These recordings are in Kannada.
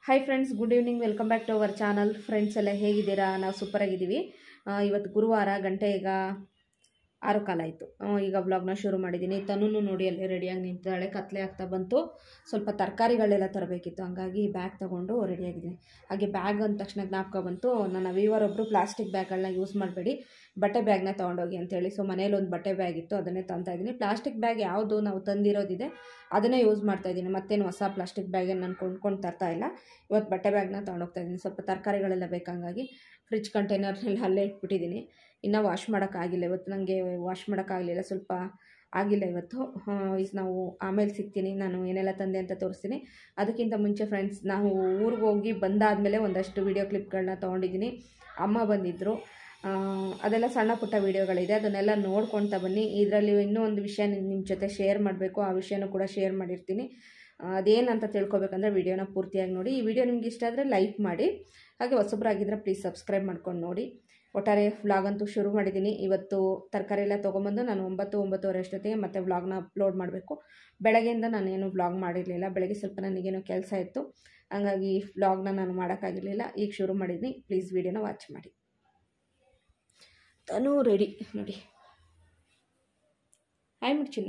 hi friends good evening welcome back to our channel friends ಎಲ್ಲ ಹೇಗಿದ್ದೀರಾ ನಾವು ಸೂಪರಾಗಿದ್ದೀವಿ ಆ, ಇವತ್ತು ಗುರುವಾರ ಗಂಟೆ ಈಗ ಆರು ಕಾಲ ಆಯಿತು ಈಗ ವ್ಲಾಗ್ನ ಶುರು ಮಾಡಿದ್ದೀನಿ ತನೂ ನೋಡಿ ಅಲ್ಲಿ ರೆಡಿಯಾಗಿ ನಿಂತಿದ್ದಾಳೆ ಕತ್ಲೆ ಆಗ್ತಾ ಬಂತು ಸ್ವಲ್ಪ ತರಕಾರಿಗಳೆಲ್ಲ ತರಬೇಕಿತ್ತು ಹಂಗಾಗಿ ಬ್ಯಾಗ್ ತೊಗೊಂಡು ರೆಡಿಯಾಗಿದ್ದೀನಿ ಹಾಗೆ ಬ್ಯಾಗ್ ಅಂದ ತಕ್ಷಣ ಜ್ಞಾಪಕ ಬಂತು ನನ್ನ ವೀವರ್ ಒಬ್ಬರು ಪ್ಲಾಸ್ಟಿಕ್ ಬ್ಯಾಗ್ಗಳನ್ನ ಯೂಸ್ ಮಾಡಬೇಡಿ ಬಟ್ಟೆ ಬ್ಯಾಗ್ನ ತೊಗೊಂಡೋಗಿ ಅಂತೇಳಿ ಸೊ ಮನೇಲಿ ಒಂದು ಬಟ್ಟೆ ಬ್ಯಾಗ್ ಇತ್ತು ಅದನ್ನೇ ತಂತಾ ಇದ್ದೀನಿ ಪ್ಲಾಸ್ಟಿಕ್ ಬ್ಯಾಗ್ ಯಾವುದು ನಾವು ತಂದಿರೋದಿದೆ ಅದನ್ನೇ ಯೂಸ್ ಮಾಡ್ತಾ ಇದ್ದೀನಿ ಮತ್ತೇನು ಹೊಸ ಪ್ಲಾಸ್ಟಿಕ್ ಬ್ಯಾಗೇನು ನಾನು ಕೊಂಡ್ಕೊಂಡು ತರ್ತಾ ಇಲ್ಲ ಇವತ್ತು ಬಟ್ಟೆ ಬ್ಯಾಗ್ನ ತೊಗೊಂಡೋಗ್ತಾ ಇದ್ದೀನಿ ಸ್ವಲ್ಪ ತರಕಾರಿಗಳೆಲ್ಲ ಬೇಕಂಗಾಗಿ ಫ್ರಿಜ್ ಕಂಟೈನರ್ನೆಲ್ಲ ಅಲ್ಲೇ ಇಟ್ಬಿಟ್ಟಿದ್ದೀನಿ ಇನ್ನೂ ವಾಶ್ ಮಾಡೋಕ್ಕಾಗಿಲ್ಲ ಇವತ್ತು ನನಗೆ ವಾಶ್ ಮಾಡೋಕ್ಕಾಗಲಿಲ್ಲ ಸ್ವಲ್ಪ ಆಗಿಲ್ಲ ಇವತ್ತು ಈಗ ನಾವು ಆಮೇಲೆ ಸಿಗ್ತೀನಿ ನಾನು ಏನೆಲ್ಲ ತಂದೆ ಅಂತ ತೋರಿಸ್ತೀನಿ ಅದಕ್ಕಿಂತ ಮುಂಚೆ ಫ್ರೆಂಡ್ಸ್ ನಾವು ಊರಿಗೆ ಹೋಗಿ ಬಂದಾದಮೇಲೆ ಒಂದಷ್ಟು ವೀಡಿಯೋ ಕ್ಲಿಪ್ಗಳನ್ನ ತೊಗೊಂಡಿದ್ದೀನಿ ಅಮ್ಮ ಬಂದಿದ್ದರು ಆ, ಅದೆಲ್ಲ ಸಣ್ಣ ಪುಟ್ಟ ವೀಡಿಯೋಗಳಿದೆ ಅದನ್ನೆಲ್ಲ ನೋಡ್ಕೊಳ್ತಾ ಬನ್ನಿ ಇದರಲ್ಲಿ ಇನ್ನೂ ಒಂದು ವಿಷಯ ನಿಮ್ಮ ಜೊತೆ ಶೇರ್ ಮಾಡಬೇಕು ಆ ವಿಷಯನೂ ಕೂಡ ಶೇರ್ ಮಾಡಿರ್ತೀನಿ ಆ, ಅದೇನಂತ ತಿಳ್ಕೊಬೇಕಂದ್ರೆ ವಿಡಿಯೋನ ಪೂರ್ತಿಯಾಗಿ ನೋಡಿ ಈ ವಿಡಿಯೋ ನಿಮ್ಗೆ ಇಷ್ಟ ಆದರೆ ಲೈಕ್ ಮಾಡಿ ಹಾಗೆ ಹೊಸಬ್ರಾಗಿದ್ದರೆ ಪ್ಲೀಸ್ ಸಬ್ಸ್ಕ್ರೈಬ್ ಮಾಡ್ಕೊಂಡು ನೋಡಿ ಒಟ್ಟಾರೆ ವ್ಲಾಗ್ ಅಂತೂ ಶುರು ಮಾಡಿದ್ದೀನಿ ಇವತ್ತು ತರಕಾರಿ ಎಲ್ಲ ತೊಗೊಂಬಂದು ನಾನು ಒಂಬತ್ತು ಒಂಬತ್ತುವರೆ ಅಷ್ಟೊತ್ತಿಗೆ ಮತ್ತೆ ವ್ಲಾಗ್ನ ಅಪ್ಲೋಡ್ ಮಾಡಬೇಕು ಬೆಳಗ್ಗೆಯಿಂದ ನಾನೇನು ವ್ಲಾಗ್ ಮಾಡಿರಲಿಲ್ಲ ಬೆಳಗ್ಗೆ ಸ್ವಲ್ಪ ನನಗೇನೋ ಕೆಲಸ ಇತ್ತು ಹಂಗಾಗಿ ಈ ವ್ಲಾಗ್ನ ನಾನು ಮಾಡೋಕ್ಕಾಗಿರಲಿಲ್ಲ ಈಗ ಶುರು ಮಾಡಿದ್ದೀನಿ ಪ್ಲೀಸ್ ವಿಡಿಯೋನ ವಾಚ್ ಮಾಡಿ ತನೂ ರೆಡಿ ನೋಡಿ ಹಾಯ್ ಚಿನ್ನ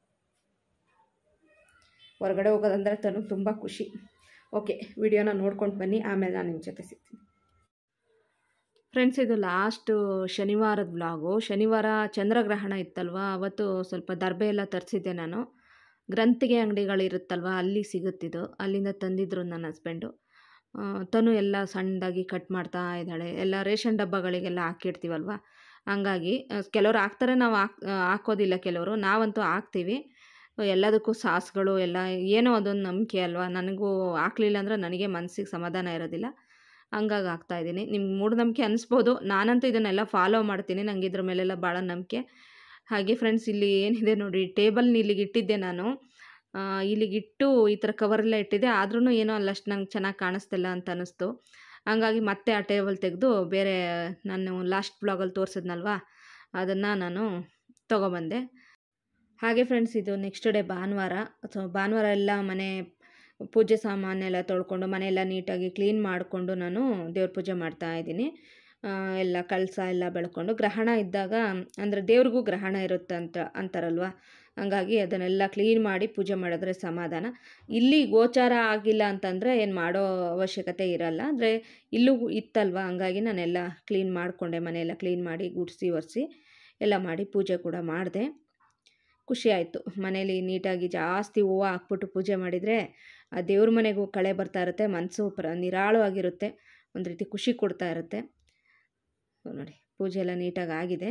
ಹೊರಗಡೆ ಹೋಗೋದಂದ್ರೆ ತನು ತುಂಬ ಖುಷಿ ಓಕೆ ವಿಡಿಯೋನ ನೋಡ್ಕೊಂಡು ಬನ್ನಿ ಆಮೇಲೆ ನಾನು ನಿಮ್ಮ ಜೊತೆ ಸಿಗ್ತೀನಿ ಫ್ರೆಂಡ್ಸ್ ಇದು ಲಾಸ್ಟ್ ಶನಿವಾರದ ವ್ಲಾಗು ಶನಿವಾರ ಚಂದ್ರಗ್ರಹಣ ಇತ್ತಲ್ವ ಅವತ್ತು ಸ್ವಲ್ಪ ದರ್ಬೆ ಎಲ್ಲ ತರಿಸಿದ್ದೆ ನಾನು ಗ್ರಂಥಿಗೆ ಅಂಗಡಿಗಳಿರುತ್ತಲ್ವ ಅಲ್ಲಿ ಸಿಗುತ್ತಿದ್ದು ಅಲ್ಲಿಂದ ತಂದಿದ್ರು ನನ್ನ ಹಸ್ಬೆಂಡು ಆ, ತನು ಎಲ್ಲ ಸಣ್ಣದಾಗಿ ಕಟ್ ಮಾಡ್ತಾ ಇದ್ದಾಳೆ ಎಲ್ಲ ರೇಷನ್ ಡಬ್ಬಗಳಿಗೆಲ್ಲ ಹಾಕಿಡ್ತೀವಲ್ವ ಹಂಗಾಗಿ ಆ, ಕೆಲವ್ರು ಹಾಕ್ತಾರೆ ನಾವು ಹಾಕ್ ಹಾಕೋದಿಲ್ಲ ಕೆಲವರು ನಾವಂತೂ ಹಾಕ್ತೀವಿ ಎಲ್ಲದಕ್ಕೂ ಸಾಸ್ಗಳು ಎಲ್ಲ ಏನೋ ಅದೊಂದು ನಂಬಿಕೆ ಅಲ್ವಾ ನನಗೂ ಹಾಕ್ಲಿಲ್ಲ ಅಂದರೆ ನನಗೆ ಮನಸ್ಸಿಗೆ ಸಮಾಧಾನ ಇರೋದಿಲ್ಲ ಹಂಗಾಗಿ ಹಾಕ್ತಾಯಿದ್ದೀನಿ ನಿಮ್ಗೆ ಮೂಢನಂಬಿಕೆ ಅನಿಸ್ಬೋದು ನಾನಂತೂ ಇದನ್ನೆಲ್ಲ ಫಾಲೋ ಮಾಡ್ತೀನಿ ನನಗೆ ಇದ್ರ ಮೇಲೆಲ್ಲ ಭಾಳ ನಂಬಿಕೆ ಹಾಗೆ ಫ್ರೆಂಡ್ಸ್ ಇಲ್ಲಿ ಏನಿದೆ ನೋಡಿ ಟೇಬಲ್ನ ಇಲ್ಲಿಗೆ ಇಟ್ಟಿದ್ದೆ ನಾನು ಆ, ಇಲ್ಲಿಗಿಟ್ಟು ಈ ಥರ ಕವರೆಲ್ಲ ಇಟ್ಟಿದ್ದೆ ಆದ್ರೂ ಏನೋ ಅಲ್ಲಷ್ಟು ನಂಗೆ ಚೆನ್ನಾಗಿ ಕಾಣಿಸ್ತಿಲ್ಲ ಅಂತ ಅನ್ನಿಸ್ತು ಹಂಗಾಗಿ ಮತ್ತೆ ಆ ಟೇಬಲ್ ತೆಗೆದು ಬೇರೆ ನಾನು ಲಾಸ್ಟ್ ಬ್ಲಾಗಲ್ಲಿ ತೋರಿಸಿದ್ನಲ್ವಾ ಅದನ್ನು ನಾನು ತೊಗೊಬಂದೆ ಹಾಗೆ ಫ್ರೆಂಡ್ಸ್ ಇದು ನೆಕ್ಸ್ಟ್ ಡೇ ಭಾನುವಾರ ಸೊ ಭಾನುವಾರ ಎಲ್ಲ ಮನೆ ಪೂಜೆ ಸಾಮಾನೆಲ್ಲ ತೊಳ್ಕೊಂಡು ಮನೆಯೆಲ್ಲ ನೀಟಾಗಿ ಕ್ಲೀನ್ ಮಾಡಿಕೊಂಡು ನಾನು ದೇವ್ರ ಪೂಜೆ ಮಾಡ್ತಾ ಇದ್ದೀನಿ ಆ, ಎಲ್ಲ ಕಳಸ ಎಲ್ಲ ಬೆಳ್ಕೊಂಡು ಗ್ರಹಣ ಇದ್ದಾಗ ಅಂದರೆ ದೇವ್ರಿಗೂ ಗ್ರಹಣ ಇರುತ್ತೆ ಅಂತ ಅಂತಾರಲ್ವ ಹಂಗಾಗಿ ಅದನ್ನೆಲ್ಲ ಕ್ಲೀನ್ ಮಾಡಿ ಪೂಜೆ ಮಾಡಿದ್ರೆ ಸಮಾಧಾನ ಇಲ್ಲಿ ಗೋಚಾರ ಆಗಿಲ್ಲ ಅಂತಂದರೆ ಏನು ಮಾಡೋ ಅವಶ್ಯಕತೆ ಇರಲ್ಲ ಅಂದರೆ ಇಲ್ಲೂ ಇತ್ತಲ್ವ ಹಂಗಾಗಿ ನಾನೆಲ್ಲ ಕ್ಲೀನ್ ಮಾಡಿಕೊಂಡೆ ಮನೆಯೆಲ್ಲ ಕ್ಲೀನ್ ಮಾಡಿ ಗುಡಿಸಿ ಒರೆಸಿ ಎಲ್ಲ ಮಾಡಿ ಪೂಜೆ ಕೂಡ ಮಾಡಿದೆ ಖುಷಿ ಆಯಿತು ಮನೇಲಿ ನೀಟಾಗಿ ಜಾಸ್ತಿ ಹೂವು ಹಾಕ್ಬಿಟ್ಟು ಪೂಜೆ ಮಾಡಿದರೆ ಆ ದೇವ್ರ ಮನೆಗೂ ಕಳೆ ಬರ್ತಾ ಇರುತ್ತೆ ಮನಸ್ಸು ಪ್ರ ನಿರಾಳವಾಗಿರುತ್ತೆ ಒಂದು ರೀತಿ ಖುಷಿ ಕೊಡ್ತಾ ಇರುತ್ತೆ ಸೊ ನೋಡಿ ಪೂಜೆ ಎಲ್ಲ ನೀಟಾಗಿ ಆಗಿದೆ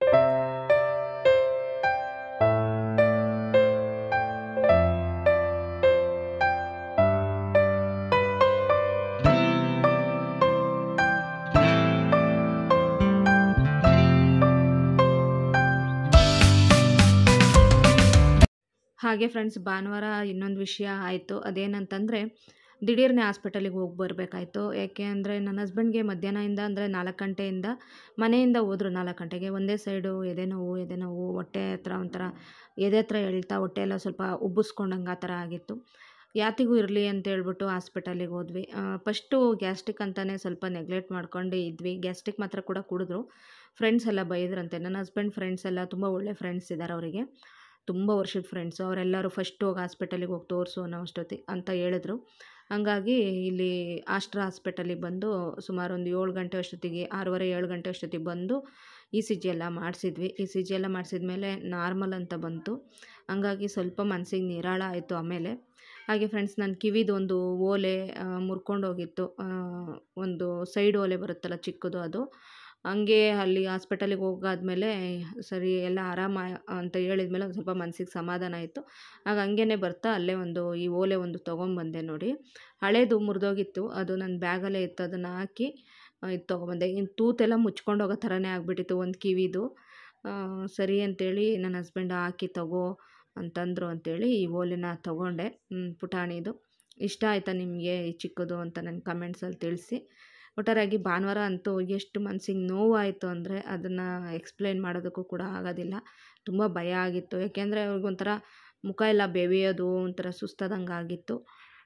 ಹಾಗೆ ಫ್ರೆಂಡ್ಸ್ ಭಾನುವಾರ ಇನ್ನೊಂದು ವಿಷಯ ಆಯಿತು ಅದೇನಂತಂದರೆ ದಿಢೀರ್ನೆ ಹಾಸ್ಪಿಟಲಿಗೆ ಹೋಗಿ ಬರಬೇಕಾಯ್ತು ಯಾಕೆ ಅಂದರೆ ನನ್ನ ಹಸ್ಬೆಂಡ್ಗೆ ಮಧ್ಯಾಹ್ನದಿಂದ ಅಂದರೆ ನಾಲ್ಕು ಗಂಟೆಯಿಂದ ಮನೆಯಿಂದ ಹೋದ್ರು ನಾಲ್ಕು ಗಂಟೆಗೆ ಒಂದೇ ಸೈಡು ಎದೆ ನೋವು ಎದೆ ನೋವು ಹೊಟ್ಟೆ ಹತ್ರ ಒಂಥರ ಎದೆ ಹತ್ರ ಎಳ್ತಾ ಹೊಟ್ಟೆ ಎಲ್ಲ ಸ್ವಲ್ಪ ಉಬ್ಬಿಸ್ಕೊಂಡಂಗೆ ಆ ಥರ ಆಗಿತ್ತು ಯಾತಿಗೂ ಇರಲಿ ಅಂತ ಹೇಳ್ಬಿಟ್ಟು ಹಾಸ್ಪಿಟಲಿಗೆ ಹೋದ್ವಿ ಫಸ್ಟು ಗ್ಯಾಸ್ಟ್ರಿಕ್ ಅಂತಲೇ ಸ್ವಲ್ಪ ನೆಗ್ಲೆಕ್ಟ್ ಮಾಡ್ಕೊಂಡು ಇದ್ವಿ ಗ್ಯಾಸ್ಟ್ರಿಕ್ ಮಾತ್ರ ಕೂಡ ಕುಡಿದ್ರು ಫ್ರೆಂಡ್ಸ್ ಎಲ್ಲ ಬೈದ್ರಂತೆ ನನ್ನ ಹಸ್ಬೆಂಡ್ ಫ್ರೆಂಡ್ಸ್ ಎಲ್ಲ ತುಂಬ ಒಳ್ಳೆ ಫ್ರೆಂಡ್ಸ್ ಇದ್ದಾರೆ ಅವರಿಗೆ ತುಂಬ ವರ್ಷದ ಫ್ರೆಂಡ್ಸು ಅವರೆಲ್ಲರೂ ಫಸ್ಟ್ ಹೋಗಿ ಹಾಸ್ಪಿಟಲಿಗೆ ಹೋಗಿ ತೋರಿಸು ಅನ್ನೋ ಅಷ್ಟೊತ್ತಿಗೆ ಅಂತ ಹೇಳಿದ್ರು ಹಂಗಾಗಿ ಇಲ್ಲಿ ಆಸ್ಟ್ರಾ ಹಾಸ್ಪಿಟಲಿಗೆ ಬಂದು ಸುಮಾರು ಒಂದು ಏಳು ಗಂಟೆ ಅಷ್ಟೊತ್ತಿಗೆ ಆರೂವರೆ ಏಳು ಗಂಟೆ ಅಷ್ಟೊತ್ತಿಗೆ ಬಂದು ಇ ಸಿ ಜಿ ಎಲ್ಲ ಮಾಡಿಸಿದ್ವಿ ಇ ಸಿ ಜಿ ಎಲ್ಲ ಮಾಡಿಸಿದ್ಮೇಲೆ ನಾರ್ಮಲ್ ಅಂತ ಬಂತು ಹಂಗಾಗಿ ಸ್ವಲ್ಪ ಮನಸ್ಸಿಗೆ ನಿರಾಳ ಆಯಿತು ಆಮೇಲೆ ಹಾಗೆ ಫ್ರೆಂಡ್ಸ್ ನನ್ನ ಕಿವಿದು ಒಂದು ಓಲೆ ಮುರ್ಕೊಂಡು ಹೋಗಿತ್ತು ಆ, ಒಂದು ಸೈಡ್ ಓಲೆ ಬರುತ್ತಲ್ಲ ಚಿಕ್ಕದು ಅದು ಹಂಗೆ ಅಲ್ಲಿ ಹಾಸ್ಪಿಟಲಿಗೆ ಹೋಗಾದ್ಮೇಲೆ ಸರಿ ಎಲ್ಲ ಆರಾಮ ಅಂತ ಹೇಳಿದ್ಮೇಲೆ ಒಂದು ಸ್ವಲ್ಪ ಮನಸ್ಸಿಗೆ ಸಮಾಧಾನ ಆಯಿತು ಆಗ ಹಂಗೇ ಬರ್ತಾ ಅಲ್ಲೇ ಒಂದು ಈ ಓಲೆ ಒಂದು ತೊಗೊಂಬಂದೆ ನೋಡಿ ಹಳೇದು ಮುರಿದೋಗಿತ್ತು ಅದು ನನ್ನ ಬ್ಯಾಗಲ್ಲೇ ಇತ್ತು ಅದನ್ನು ಹಾಕಿ ಆ, ಇದು ತೊಗೊಂಬಂದೆ ಇನ್ನು ತೂತೆಲ್ಲ ಮುಚ್ಕೊಂಡು ಹೋಗೋ ಥರನೇ ಆಗಿಬಿಟ್ಟಿತ್ತು ಒಂದು ಕಿವಿದು ಆ, ಸರಿ ಅಂತೇಳಿ ನನ್ನ ಹಸ್ಬೆಂಡ್ ಹಾಕಿ ತಗೋ ಅಂತಂದರು ಅಂತೇಳಿ ಈ ಓಲೆನ ತೊಗೊಂಡೆ ಹ್ಮ್, ಪುಟಾಣಿದು ಇಷ್ಟ ಆಯಿತಾ ನಿಮಗೆ ಈ ಚಿಕ್ಕದು ಅಂತ ನನ್ನ ಕಮೆಂಟ್ಸಲ್ಲಿ ತಿಳಿಸಿ ಒಟ್ಟಾರೆಯಾಗಿ ಭಾನುವಾರ ಅಂತೂ ಎಷ್ಟು ಮನಸ್ಸಿಗೆ ನೋವಾಯಿತು ಅಂದರೆ ಅದನ್ನು ಎಕ್ಸ್ಪ್ಲೇನ್ ಮಾಡೋದಕ್ಕೂ ಕೂಡ ಆಗೋದಿಲ್ಲ ತುಂಬ ಭಯ ಆಗಿತ್ತು ಯಾಕೆಂದರೆ ಅವ್ರಿಗೊಂಥರ ಮುಖ ಎಲ್ಲ ಬೆವೆಯೋದು ಒಂಥರ ಸುಸ್ತಾದಂಗೆ ಆಗಿತ್ತು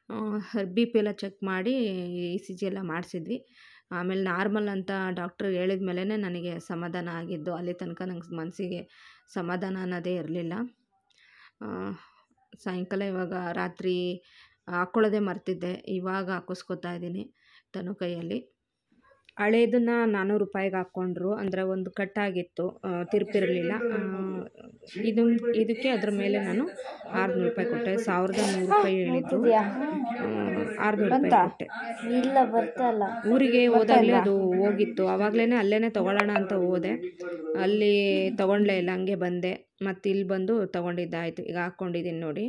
ಬಿ ಪಿ ಎಲ್ಲ ಚೆಕ್ ಮಾಡಿ ಇ ಸಿ ಜಿ ಎಲ್ಲ ಮಾಡಿಸಿದ್ವಿ ಆಮೇಲೆ ನಾರ್ಮಲ್ ಅಂತ ಡಾಕ್ಟ್ರು ಹೇಳಿದ ಮೇಲೇ ನನಗೆ ಸಮಾಧಾನ ಆಗಿದ್ದು ಅಲ್ಲಿ ತನಕ ನಂಗೆ ಮನಸ್ಸಿಗೆ ಸಮಾಧಾನ ಅನ್ನೋದೇ ಇರಲಿಲ್ಲ ಸಾಯಂಕಾಲ ಇವಾಗ ರಾತ್ರಿ ಹಾಕ್ಕೊಳ್ಳೋದೇ ಮರ್ತಿದ್ದೆ ಇವಾಗ ಹಾಕಿಸ್ಕೊತಾ ಇದ್ದೀನಿ ತನು ಕೈಯಲ್ಲಿ ಹಳೇದನ್ನು ನಾನ್ನೂರು ರೂಪಾಯಿಗೆ ಹಾಕ್ಕೊಂಡ್ರು ಅಂದರೆ ಒಂದು ಕಟ್ಟಾಗಿತ್ತು ತಿರುಪಿರಲಿಲ್ಲ ಇದು ಇದಕ್ಕೆ ಅದ್ರ ಮೇಲೆ ನಾನು ಆರುನೂರು ರೂಪಾಯಿ ಕೊಟ್ಟೆ ಸಾವಿರದ ನೂರು ರೂಪಾಯಿ ಹೇಳಿದ್ದು ಆರುನೂರು ರೂಪಾಯಿ ಕೊಟ್ಟೆ ಇಲ್ಲ ಬರ್ತಲ್ಲ ಊರಿಗೆ ಹೋದಾಗಲೇ ಅದು ಹೋಗಿತ್ತು ಆವಾಗಲೇ ಅಲ್ಲೇ ತೊಗೊಳ್ಳೋಣ ಅಂತ ಹೋದೆ ಅಲ್ಲಿ ತೊಗೊಂಡ್ಲೇ ಇಲ್ಲ ಹಂಗೆ ಬಂದೆ ಮತ್ತು ಇಲ್ಲಿ ಬಂದು ತೊಗೊಂಡಿದ್ದಾಯ್ತು ಈಗ ಹಾಕ್ಕೊಂಡಿದ್ದೀನಿ ನೋಡಿ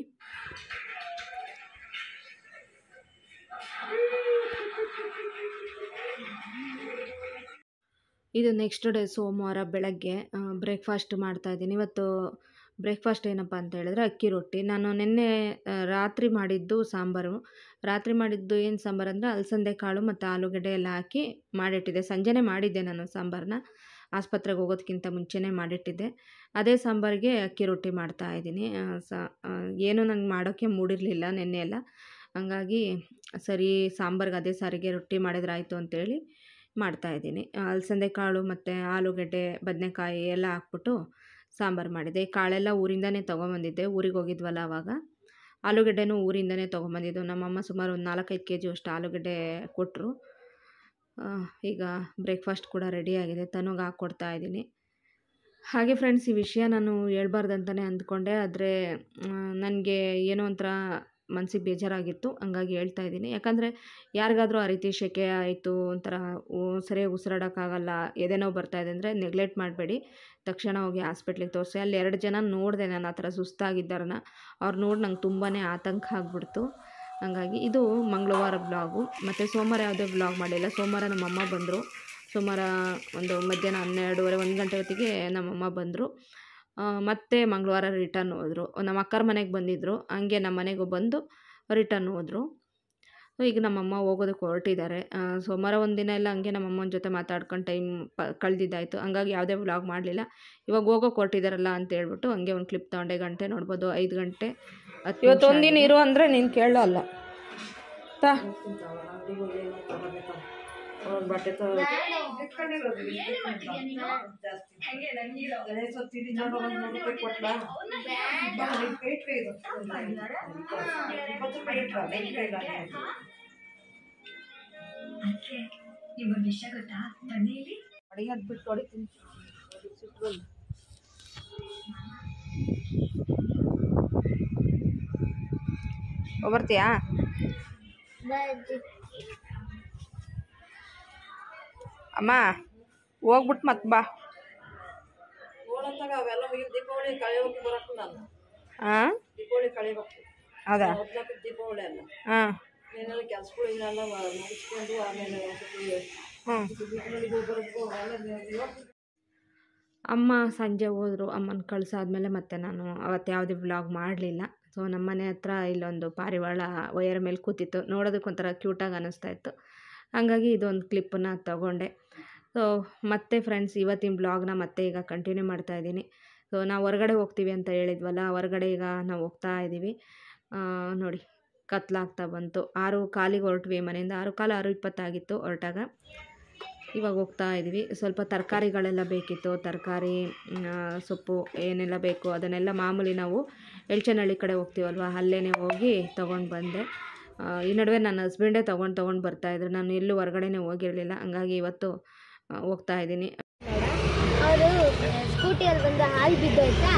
ಇದು ನೆಕ್ಸ್ಟ್ ಡೇ ಸೋಮವಾರ ಬೆಳಗ್ಗೆ ಬ್ರೇಕ್ಫಾಸ್ಟ್ ಮಾಡ್ತಾಯಿದ್ದೀನಿ ಇವತ್ತು ಬ್ರೇಕ್ಫಾಸ್ಟ್ ಏನಪ್ಪ ಅಂತ ಹೇಳಿದ್ರೆ ಅಕ್ಕಿ ರೊಟ್ಟಿ ನಾನು ನಿನ್ನೆ ಆ, ರಾತ್ರಿ ಮಾಡಿದ್ದು ಸಾಂಬಾರು ರಾತ್ರಿ ಮಾಡಿದ್ದು ಏನು ಸಾಂಬಾರು ಅಂದರೆ ಅಲಸಂದೆ ಕಾಳು ಮತ್ತು ಆಲೂಗಡ್ಡೆ ಎಲ್ಲ ಹಾಕಿ ಮಾಡಿಟ್ಟಿದ್ದೆ ಸಂಜೆನೇ ಮಾಡಿದ್ದೆ ನಾನು ಸಾಂಬಾರನ್ನ ಆಸ್ಪತ್ರೆಗೆ ಹೋಗೋದಕ್ಕಿಂತ ಮುಂಚೆನೇ ಮಾಡಿಟ್ಟಿದ್ದೆ ಅದೇ ಸಾಂಬಾರಿಗೆ ಅಕ್ಕಿ ರೊಟ್ಟಿ ಮಾಡ್ತಾ ಇದ್ದೀನಿ ಆ, ಸ ಆ, ಏನೂ ನಂಗೆ ಮಾಡೋಕ್ಕೆ ಮೂಡಿರಲಿಲ್ಲ ನಿನ್ನೆ ಎಲ್ಲ ಹಂಗಾಗಿ ಸರಿ ಸಾಂಬಾರ್ಗೆ ಅದೇ ಸಾರಿಗೆ ರೊಟ್ಟಿ ಮಾಡಿದ್ರಾಯ್ತು ಅಂತೇಳಿ ಮಾಡ್ತಾಯಿದ್ದೀನಿ ಅಲಸಂದೆ ಕಾಳು ಮತ್ತು ಆಲೂಗಡ್ಡೆ ಬದನೆಕಾಯಿ ಎಲ್ಲ ಹಾಕ್ಬಿಟ್ಟು ಸಾಂಬಾರು ಮಾಡಿದೆ ಈ ಕಾಳೆಲ್ಲ ಊರಿಂದನೇ ತೊಗೊಂಬಂದಿದ್ದೆ ಊರಿಗೆ ಹೋಗಿದ್ವಲ್ಲ ಆವಾಗ ಆಲೂಗಡ್ಡೆನೂ ಊರಿಂದನೇ ತೊಗೊಂಬಂದಿದ್ದು ನಮ್ಮಮ್ಮ ಸುಮಾರು ಒಂದು ನಾಲ್ಕೈದು ಕೆ ಜಿ ಅಷ್ಟು ಆಲೂಗಡ್ಡೆ ಕೊಟ್ಟರು ಈಗ ಬ್ರೇಕ್ಫಾಸ್ಟ್ ಕೂಡ ರೆಡಿಯಾಗಿದೆ ತನಗೆ ಹಾಕ್ಕೊಡ್ತಾ ಇದ್ದೀನಿ ಹಾಗೆ ಫ್ರೆಂಡ್ಸ್ ಈ ವಿಷಯ ನಾನು ಹೇಳ್ಬಾರ್ದಂತಲೇ ಅಂದ್ಕೊಂಡೆ ಆದರೆ ನನಗೆ ಏನೋ ಒಂಥರ ಮನಸ್ಸಿಗೆ ಬೇಜಾರಾಗಿತ್ತು ಹಂಗಾಗಿ ಹೇಳ್ತಾ ಇದ್ದೀನಿ ಯಾಕಂದರೆ ಯಾರಿಗಾದರೂ ಆ ರೀತಿ ಸೆಕೆ ಆಯಿತು ಒಂಥರ ಉ- ಸರಿಯಾಗಿ ಉಸಿರಾಡೋಕ್ಕಾಗಲ್ಲ ಎದೆ ನೋವು ಬರ್ತಾಯಿದೆ ಅಂದರೆ ನೆಗ್ಲೆಕ್ಟ್ ಮಾಡಬೇಡಿ ತಕ್ಷಣ ಹೋಗಿ ಹಾಸ್ಪಿಟ್ಲಿಗೆ ತೋರಿಸಿ ಅಲ್ಲಿ ಎರಡು ಜನ ನೋಡಿದೆ ನಾನು ಆ ಥರ ಸುಸ್ತಾಗಿದ್ದಾರನ್ನ ಅವ್ರು ನೋಡಿ ನಂಗೆ ತುಂಬಾ ಆತಂಕ ಆಗ್ಬಿಡ್ತು ಹಂಗಾಗಿ ಇದು ಮಂಗಳವಾರ ಬ್ಲಾಗು ಮತ್ತು ಸೋಮವಾರ ಯಾವುದೇ ಬ್ಲಾಗ್ ಮಾಡಿಲ್ಲ ಸೋಮವಾರ ನಮ್ಮಮ್ಮ ಬಂದರು ಸೋಮವಾರ ಒಂದು ಮಧ್ಯಾಹ್ನ ಹನ್ನೆರಡೂವರೆ ಒಂದು ಗಂಟೆ ಹೊತ್ತಿಗೆ ನಮ್ಮಮ್ಮ ಬಂದರು ಮತ್ತೆ ಮಂಗಳವಾರ ರಿಟರ್ನ್ ಹೋದರು ನಮ್ಮ ಅಕ್ಕರ ಮನೆಗೆ ಬಂದಿದ್ದರು ಹಂಗೆ ನಮ್ಮ ಮನೆಗೂ ಬಂದು ರಿಟರ್ನ್ ಹೋದರು ಈಗ ನಮ್ಮಮ್ಮ ಹೋಗೋದಕ್ಕೆ ಹೊರಟಿದ್ದಾರೆ ಸೋಮವಾರ ಒಂದು ದಿನ ಎಲ್ಲ ಹಂಗೆ ನಮ್ಮಮ್ಮನ ಜೊತೆ ಮಾತಾಡ್ಕೊಂಡು ಟೈಮ್ ಪ ಕಳೆದಿದ್ದಾಯಿತು ಹಂಗಾಗಿ ಯಾವುದೇ ವ್ಲಾಗ್ ಮಾಡಲಿಲ್ಲ ಇವಾಗ ಹೋಗೋಕೆ ಹೊರಟಿದ್ದಾರಲ್ಲ ಅಂತ ಹೇಳ್ಬಿಟ್ಟು ಹಂಗೆ ಒಂದು ಕ್ಲಿಪ್ ತೊಗೊಂಡೆ ಗಂಟೆ ನೋಡ್ಬೋದು ಐದು ಗಂಟೆ ಹತ್ತು ಇವತ್ತು ಒಂದಿನ ಇರು ಅಂದರೆ ನೀನು ಕೇಳಲ್ಲ ತಾ ಬಟ್ಟೆ ನಿಮ್ಗೊಂದು ವಿಷಯ ಗೊತ್ತಾ ಮನೆಯಲ್ಲಿ ಅಡಿಗೆ ಬಿಟ್ಟು ಹೊಡಿತೀನಿ ಬರ್ತೀಯಾ ಅಮ್ಮ ಹೋಗ್ಬಿಟ್ಟು ಮತ್ತೆ ಬಾ ಹಾಂ ಹೌದಾ ಹಾಂ ಹ್ಞೂ ಅಮ್ಮ ಸಂಜೆ ಹೋದರು ಅಮ್ಮನ ಕಳ್ಸಾದ್ಮೇಲೆ ಮತ್ತೆ ನಾನು ಅವತ್ತು ಯಾವುದೇ ವ್ಲಾಗ್ ಮಾಡಲಿಲ್ಲ ಸೊ ನಮ್ಮ ಮನೆ ಹತ್ರ ಇಲ್ಲೊಂದು ಪಾರಿವಾಳ ವಯರ್ ಮೇಲೆ ಕೂತಿತ್ತು ನೋಡೋದಕ್ಕೆ ಒಂಥರ ಕ್ಯೂಟಾಗಿ ಅನ್ನಿಸ್ತಾ ಇತ್ತು ಹಾಗಾಗಿ ಇದೊಂದು ಕ್ಲಿಪ್ಪನ್ನ ತಗೊಂಡೆ ಸೊ ಮತ್ತೆ ಫ್ರೆಂಡ್ಸ್ ಇವತ್ತಿನ ಬ್ಲಾಗ್ನ ಮತ್ತೆ ಈಗ ಕಂಟಿನ್ಯೂ ಮಾಡ್ತಾ ಇದ್ದೀನಿ ಸೊ ನಾವು ಹೊರಗಡೆ ಹೋಗ್ತೀವಿ ಅಂತ ಹೇಳಿದ್ವಲ್ಲ ಹೊರಗಡೆ ಈಗ ನಾವು ಹೋಗ್ತಾ ಇದ್ದೀವಿ ಆ, ನೋಡಿ ಕತ್ಲಾಗ್ತಾ ಬಂತು ಆರು ಕಾಲಿಗೆ ಹೊರಟ್ವಿ ಮನೆಯಿಂದ ಆರು ಕಾಲು ಆರು ಇಪ್ಪತ್ತಾಗಿತ್ತು ಹೊರಟಾಗ ಇವಾಗ ಹೋಗ್ತಾ ಇದ್ವಿ ಸ್ವಲ್ಪ ತರಕಾರಿಗಳೆಲ್ಲ ಬೇಕಿತ್ತು ತರಕಾರಿ ಸೊಪ್ಪು ಏನೆಲ್ಲ ಬೇಕು ಅದನ್ನೆಲ್ಲ ಮಾಮೂಲಿ ನಾವು ಎಳ್ಚನಹಳ್ಳಿ ಕಡೆ ಹೋಗ್ತೀವಲ್ವ ಅಲ್ಲೇ ಹೋಗಿ ತೊಗೊಂಡು ಬಂದೆ ಆ, ಈ ನಡುವೆ ನನ್ನ ಹಸ್ಬೆಂಡೇ ತೊಗೊಂಡು ತೊಗೊಂಡು ಬರ್ತಾಯಿದ್ರು ನಾನು ಎಲ್ಲೂ ಹೊರಗಡೆನೇ ಹೋಗಿರಲಿಲ್ಲ ಹಂಗಾಗಿ ಇವತ್ತು ಆ, ಹೋಗ್ತಾ ಇದ್ದೀನಿ ಅವರು ಸ್ಕೂಟಿಯಲ್ಲಿ ಬಂದು ಹಾಲು ಬಿದ್ದೋಯ್ತಾ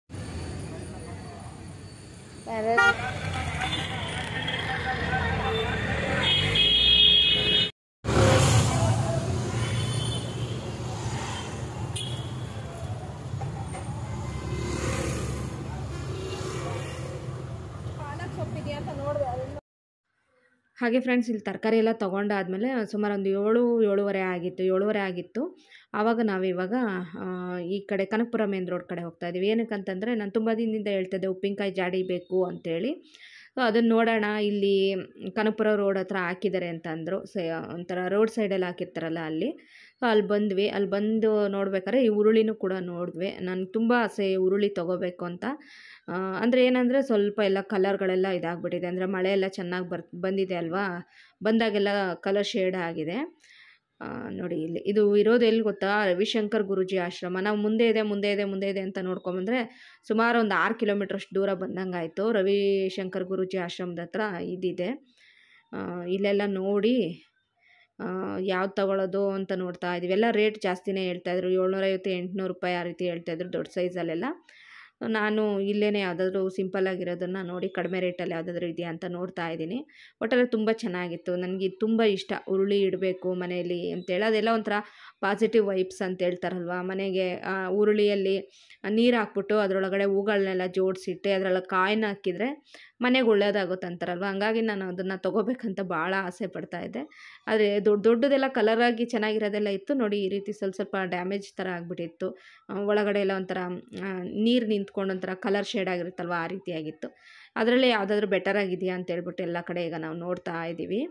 ಹಾಗೆ ಫ್ರೆಂಡ್ಸ್ ಇಲ್ಲಿ ತರಕಾರಿ ಎಲ್ಲ ತೊಗೊಂಡಾದ್ಮೇಲೆ ಸುಮಾರು ಒಂದು ಏಳು ಏಳುವರೆ ಆಗಿತ್ತು ಏಳುವರೆ ಆಗಿತ್ತು ಆವಾಗ ನಾವಿವಾಗ ಆ, ಈ ಕಡೆ ಕನಕಪುರ ಮೇನ್ ರೋಡ್ ಕಡೆ ಹೋಗ್ತಾ ಇದ್ದೀವಿ ಏನಕ್ಕೆ ಅಂತಂದರೆ ನಾನು ತುಂಬ ದಿನದಿಂದ ಹೇಳ್ತಿದ್ದೆ ಉಪ್ಪಿನಕಾಯಿ ಜಾಡಿ ಬೇಕು ಅಂತೇಳಿ ಸೊ ಅದನ್ನು ನೋಡೋಣ ಇಲ್ಲಿ ಕನಕಪುರ ರೋಡ್ ಹತ್ರ ಹಾಕಿದ್ದಾರೆ ಅಂತ ಅಂದರು ಸ ಒಂಥರ ರೋಡ್ ಸೈಡಲ್ಲಿ ಹಾಕಿರ್ತಾರಲ್ಲ ಅಲ್ಲಿ ಸೊ ಅಲ್ಲಿ ಬಂದ್ವಿ ಅಲ್ಲಿ ಬಂದು ನೋಡ್ಬೇಕಾದ್ರೆ ಈ ಉರುಳಿನೂ ಕೂಡ ನೋಡಿದ್ವಿ ನನಗೆ ತುಂಬ ಆಸೆ ಈ ಉರುಳಿ ತೊಗೋಬೇಕು ಅಂತ ಆ, ಅಂದರೆ ಏನಂದರೆ ಸ್ವಲ್ಪ ಎಲ್ಲ ಕಲರ್ಗಳೆಲ್ಲ ಇದಾಗ್ಬಿಟ್ಟಿದೆ ಅಂದರೆ ಮಳೆ ಎಲ್ಲ ಚೆನ್ನಾಗಿ ಬರ್ ಬಂದಿದೆ ಅಲ್ವಾ ಬಂದಾಗೆಲ್ಲ ಕಲರ್ ಶೇಡ್ ಆಗಿದೆ ಆ, ನೋಡಿ ಇಲ್ಲಿ ಇದು ಇರೋದು ಎಲ್ಲಿ ಗೊತ್ತಾ ರವಿಶಂಕರ್ ಗುರೂಜಿ ಆಶ್ರಮ ನಾವು ಮುಂದೆ ಇದೆ ಮುಂದೆ ಇದೆ ಮುಂದೆ ಇದೆ ಅಂತ ನೋಡ್ಕೊಂಬಂದ್ರೆ ಸುಮಾರು ಒಂದು ಆರು ಕಿಲೋಮೀಟ್ರಷ್ಟು ದೂರ ಬಂದಂಗೆ ಆಯಿತು ರವಿಶಂಕರ್ ಗುರೂಜಿ ಆಶ್ರಮದ ಹತ್ರ ಇದಿದೆ ಆ, ಇಲ್ಲೆಲ್ಲ ನೋಡಿ ಯಾವ್ದು ತಗೊಳ್ಳೋದು ಅಂತ ನೋಡ್ತಾ ಇದ್ದೀವಿ ಎಲ್ಲ ರೇಟ್ ಜಾಸ್ತಿನೇ ಹೇಳ್ತಾಯಿದ್ರು ಏಳ್ನೂರೈವತ್ತು ಎಂಟುನೂರು ರೂಪಾಯಿ ಆ ರೀತಿ ಹೇಳ್ತಾಯಿದ್ರು ದೊಡ್ಡ ಸೈಜಲ್ಲೆಲ್ಲ ನಾನು ಇಲ್ಲೇ ಯಾವುದಾದ್ರೂ ಸಿಂಪಲ್ಲಾಗಿರೋದನ್ನು ನೋಡಿ ಕಡಿಮೆ ರೇಟಲ್ಲಿ ಯಾವುದಾದ್ರೂ ಇದೆಯಾ ಅಂತ ನೋಡ್ತಾ ಇದ್ದೀನಿ ಒಟ್ಟಲ್ಲಿ ತುಂಬ ಚೆನ್ನಾಗಿತ್ತು ನನಗೆ ಇದು ತುಂಬ ಇಷ್ಟ ಉರುಳಿ ಇಡಬೇಕು ಮನೆಯಲ್ಲಿ ಅಂತೇಳಿ ಅದೆಲ್ಲ ಒಂಥರ ಪಾಸಿಟಿವ್ ವೈಬ್ಸ್ ಅಂತ ಹೇಳ್ತಾರಲ್ವ ಮನೆಗೆ ಆ, ಉರುಳಿಯಲ್ಲಿ ನೀರು ಹಾಕ್ಬಿಟ್ಟು ಅದರೊಳಗಡೆ ಹೂಗಳನ್ನೆಲ್ಲ ಜೋಡಿಸಿಟ್ಟು ಅದರೊಳಗೆ ಕಾಯಿನ ಹಾಕಿದರೆ ಮನೆಗೆ ಒಳ್ಳೇದಾಗುತ್ತೆ ಅಂತಾರಲ್ವ ಹಂಗಾಗಿ ನಾನು ಅದನ್ನು ತೊಗೋಬೇಕಂತ ಭಾಳ ಆಸೆ ಪಡ್ತಾ ಇದ್ದೆ ಆದರೆ ದೊಡ್ಡ ದೊಡ್ಡದೆಲ್ಲ ಕಲರಾಗಿ ಚೆನ್ನಾಗಿರೋದೆಲ್ಲ ಇತ್ತು ನೋಡಿ ಈ ರೀತಿ ಸ್ವಲ್ಪ ಸ್ವಲ್ಪ ಡ್ಯಾಮೇಜ್ ಥರ ಆಗಿಬಿಟ್ಟಿತ್ತು ಒಳಗಡೆ ಎಲ್ಲ ಒಂಥರ ನೀರು ನಿಂತ್ಕೊಂಡು ಒಂಥರ ಕಲರ್ ಶೇಡ್ ಆಗಿರುತ್ತಲ್ವ ಆ ರೀತಿಯಾಗಿತ್ತು ಅದರಲ್ಲೇ ಯಾವುದಾದ್ರೂ ಬೆಟರ್ ಆಗಿದೆಯಾ ಅಂತ ಹೇಳ್ಬಿಟ್ಟು ಎಲ್ಲ ಕಡೆ ಈಗ ನಾವು ನೋಡ್ತಾ ಇದ್ದೀವಿ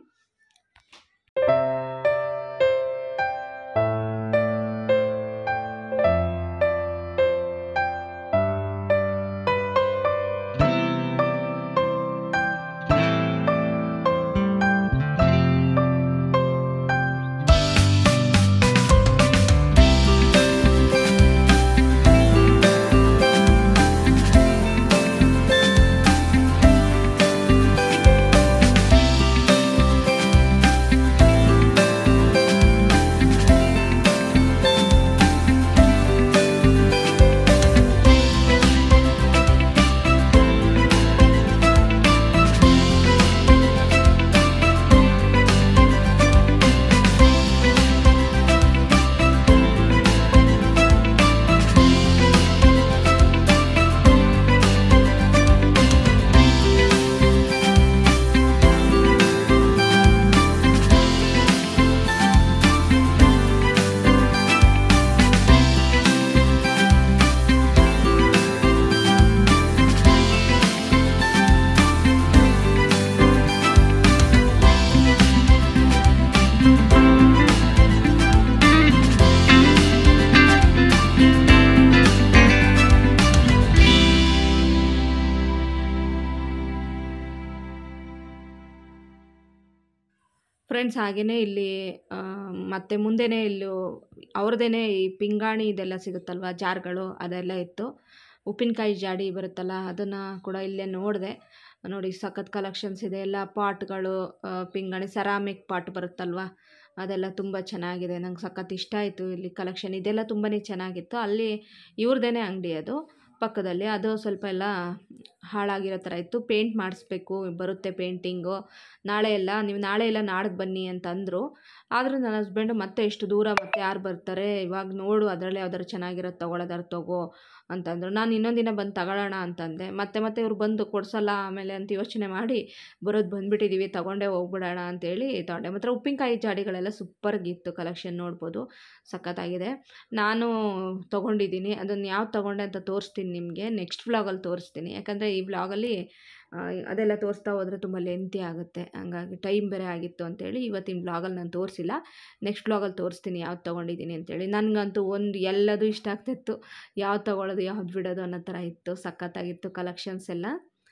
ಫ್ರೆಂಡ್ಸ್ ಹಾಗೆಯೇ ಇಲ್ಲಿ ಆ, ಮತ್ತೆ ಮುಂದೆನೇ ಇಲ್ಲೂ ಅವ್ರದ್ದೇ ಈ ಪಿಂಗಾಣಿ ಇದೆಲ್ಲ ಸಿಗುತ್ತಲ್ವ ಜಾರ್ಗಳು ಅದೆಲ್ಲ ಇತ್ತು ಉಪ್ಪಿನಕಾಯಿ ಜಾಡಿ ಬರುತ್ತಲ್ಲ ಅದನ್ನು ಕೂಡ ಇಲ್ಲೇ ನೋಡಿದೆ ನೋಡಿ ಸಖತ್ ಕಲೆಕ್ಷನ್ಸ್ ಇದೆ ಎಲ್ಲ ಪಾಟ್ಗಳು ಆ, ಪಿಂಗಾಣಿ ಸೆರಾಮಿಕ್ ಪಾಟ್ ಬರುತ್ತಲ್ವ ಅದೆಲ್ಲ ತುಂಬ ಚೆನ್ನಾಗಿದೆ ನಂಗೆ ಸಖತ್ ಇಷ್ಟ ಆಯಿತು ಇಲ್ಲಿ ಕಲೆಕ್ಷನ್ ಇದೆಲ್ಲ ತುಂಬಾ ಚೆನ್ನಾಗಿತ್ತು ಅಲ್ಲಿ ಇವ್ರದ್ದೇ ಅಂಗಡಿ ಅದು ಪಕ್ಕದಲ್ಲಿ ಅದು ಸ್ವಲ್ಪ ಎಲ್ಲ ಹಾಳಾಗಿರೋ ಥರ ಇತ್ತು ಪೇಂಟ್ ಮಾಡಿಸ್ಬೇಕು ಬರುತ್ತೆ ಪೇಂಟಿಂಗು ನಾಳೆ ಎಲ್ಲ ನೀವು ನಾಳೆ ಎಲ್ಲ ನಾಡ್ದು ಬನ್ನಿ ಅಂತ ಅಂದರು ಆದರೂ ನನ್ನ ಹಸ್ಬೆಂಡು ಮತ್ತೆ ಇಷ್ಟು ದೂರ ಮತ್ತೆ ಯಾರು ಬರ್ತಾರೆ ಇವಾಗ ನೋಡು ಅದರಲ್ಲೇ ಯಾವ್ದಾದ್ರು ಚೆನ್ನಾಗಿರೋದು ತೊಗೊಳೋದಾರು ತಗೋ ಅಂತಂದರು ನಾನು ಇನ್ನೊಂದಿನ ಬಂದು ತಗೊಳ್ಳೋಣ ಅಂತಂದೆ ಮತ್ತೆ ಮತ್ತೆ ಇವ್ರು ಬಂದು ಕೊಡ್ಸಲ್ಲ ಆಮೇಲೆ ಅಂತ ಯೋಚನೆ ಮಾಡಿ ಬರೋದು ಬಂದುಬಿಟ್ಟಿದ್ದೀವಿ ತೊಗೊಂಡೇ ಹೋಗ್ಬಿಡೋಣ ಅಂತೇಳಿ ತೊಗೊಂಡೆ ಮಾತ್ರ ಉಪ್ಪಿನಕಾಯಿ ಜಾಡಿಗಳೆಲ್ಲ ಸೂಪರ್ಗಿತ್ತು ಕಲೆಕ್ಷನ್ ನೋಡ್ಬೋದು ಸಖತ್ತಾಗಿದೆ ನಾನು ತೊಗೊಂಡಿದ್ದೀನಿ ಅದನ್ನು ಯಾವ್ದು ತೊಗೊಂಡೆ ಅಂತ ತೋರಿಸ್ತೀನಿ ನಿಮಗೆ ನೆಕ್ಸ್ಟ್ ವ್ಲಾಗಲ್ಲಿ ತೋರಿಸ್ತೀನಿ ಯಾಕಂದರೆ ಈ ವ್ಲಾಗಲ್ಲಿ ಅದೆಲ್ಲ ತೋರಿಸ್ತಾ ಹೋದರೆ ತುಂಬ ಲೆಂತಿ ಆಗುತ್ತೆ ಹಂಗಾಗಿ ಟೈಮ್ ಬೇರೆ ಆಗಿತ್ತು ಅಂತೇಳಿ ಇವತ್ತಿನ ವ್ಲಾಗಲ್ಲಿ ನಾನು ತೋರಿಸಿಲ್ಲ ನೆಕ್ಸ್ಟ್ ವ್ಲಾಗಲ್ಲಿ ತೋರಿಸ್ತೀನಿ ಯಾವ್ದು ತೊಗೊಂಡಿದ್ದೀನಿ ಅಂತೇಳಿ ನನಗಂತೂ ಒಂದು ಎಲ್ಲದೂ ಇಷ್ಟ ಆಗ್ತಿತ್ತು ಯಾವ್ದು ತೊಗೊಳೋದು ಯಾವ್ದು ಬಿಡೋದು ಅನ್ನೋ ಥರ ಇತ್ತು ಸಖತ್ತಾಗಿತ್ತು ಕಲೆಕ್ಷನ್ಸ್ ಎಲ್ಲ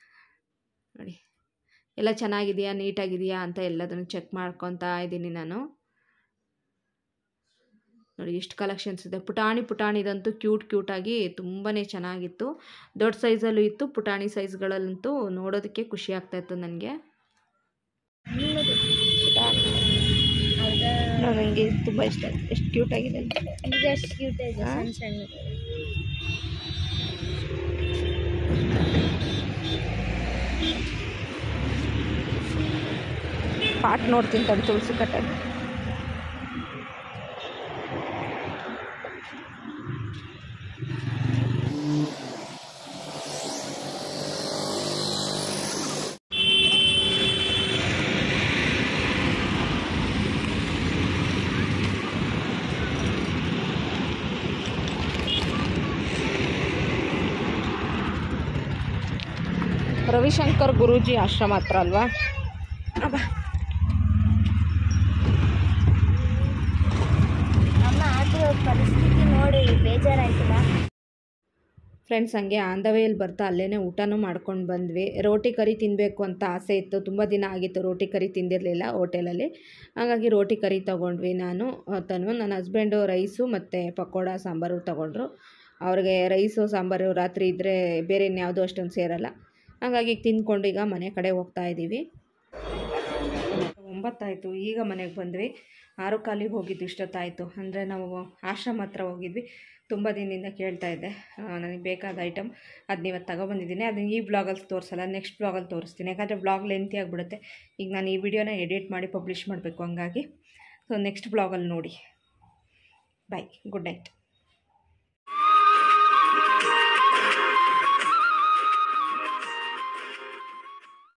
ನೋಡಿ ಎಲ್ಲ ಚೆನ್ನಾಗಿದೆಯಾ ನೀಟಾಗಿದೆಯಾ ಅಂತ ಎಲ್ಲದನ್ನು ಚೆಕ್ ಮಾಡ್ಕೊತಾ ಇದ್ದೀನಿ ನಾನು ನೋಡಿ ಎಷ್ಟು ಕಲೆಕ್ಷನ್ಸ್ ಇದೆ ಪುಟಾಣಿ ಪುಟಾಣಿದಂತೂ ಕ್ಯೂಟ್ ಕ್ಯೂಟಾಗಿ ತುಂಬಾ ಚೆನ್ನಾಗಿತ್ತು ದೊಡ್ಡ ಸೈಜಲ್ಲೂ ಇತ್ತು ಪುಟಾಣಿ ಸೈಜ್ಗಳಲ್ಲಂತೂ ನೋಡೋದಕ್ಕೆ ಖುಷಿ ಆಗ್ತಾಯಿತ್ತು ನನಗೆ ನನಗೆ ತುಂಬ ಇಷ್ಟ ಆಯ್ತು ಎಷ್ಟು ಕ್ಯೂಟಾಗಿದೆ ಇದು ಎಷ್ಟು ಕ್ಯೂಟ್ ಇದೆ ಸಣ್ಣ ಸಣ್ಣ ಪಾಟ್ ನೋಡ್ತೀನಿ ತಡಿ ತುಳಸಿ ಕಟ್ಟಲ್ಲಿ ರವಿಶಂಕರ್ ಗುರೂಜಿ ಆಶ್ರಮ ಹತ್ರ ಅಲ್ವಾ ನಮ್ಮ ಪರಿಸ್ಥಿತಿ ನೋಡಿ ಬೇಜಾರಾಯ್ತಲ್ಲ ಫ್ರೆಂಡ್ಸ್ ಹಂಗೆ ಆನ್ ದ ವೇಯಲ್ಲಿ ಬರ್ತಾ ಅಲ್ಲೇ ಊಟನೂ ಮಾಡ್ಕೊಂಡು ಬಂದ್ವಿ ರೋಟಿ ಕರಿ ತಿನ್ನಬೇಕು ಅಂತ ಆಸೆ ಇತ್ತು ತುಂಬ ದಿನ ಆಗಿತ್ತು ರೋಟಿ ಕರಿ ತಿಂದಿರಲಿಲ್ಲ ಹೋಟೆಲಲ್ಲಿ ಹಾಗಾಗಿ ರೋಟಿ ಕರಿ ತೊಗೊಂಡ್ವಿ ನಾನು ತನು ನನ್ನ ಹಸ್ಬೆಂಡು ರೈಸು ಮತ್ತು ಪಕೋಡ ಸಾಂಬಾರು ತೊಗೊಂಡ್ರು ಅವ್ರಿಗೆ ರೈಸು ಸಾಂಬಾರು ರಾತ್ರಿ ಇದ್ದರೆ ಬೇರೆ ಇನ್ಯಾವುದೂ ಅಷ್ಟೊಂದು ಸೇರಲ್ಲ ಹಾಗಾಗಿ ತಿಂದ್ಕೊಂಡು ಈಗ ಮನೆ ಕಡೆ ಹೋಗ್ತಾ ಇದ್ದೀವಿ ಒಂಬತ್ತಾಯಿತು ಈಗ ಮನೆಗೆ ಬಂದ್ವಿ ಆರು ಕಾಲಿಗೆ ಹೋಗಿದ್ದು ಇಷ್ಟೊತ್ತಾಯಿತು ಅಂದರೆ ನಾವು ಆಶ್ರಮ ಹತ್ರ ಹೋಗಿದ್ವಿ ತುಂಬ ದಿನದಿಂದ ಕೇಳ್ತಾ ಇದ್ದೆ ಆ, ನನಗೆ ಬೇಕಾದ ಐಟಮ್ ಅದನ್ನ ಇವತ್ತು ತಗೊಬಂದಿದ್ದೀನಿ ಅದನ್ನ ಈ ಬ್ಲಾಗಲ್ಲಿ ತೋರಿಸಲ್ಲ ನೆಕ್ಸ್ಟ್ ಬ್ಲಾಗಲ್ಲಿ ತೋರಿಸ್ತೀನಿ ಯಾಕಂದರೆ ಬ್ಲಾಗ್ ಲೆಂತಿ ಆಗಿಬಿಡುತ್ತೆ ಈಗ ನಾನು ಈ ವಿಡಿಯೋನ ಎಡಿಟ್ ಮಾಡಿ ಪಬ್ಲಿಷ್ ಮಾಡಬೇಕು ಹಂಗಾಗಿ ಸೊ ನೆಕ್ಸ್ಟ್ ಬ್ಲಾಗಲ್ಲಿ ನೋಡಿ ಬಾಯ್ ಗುಡ್ ನೈಟ್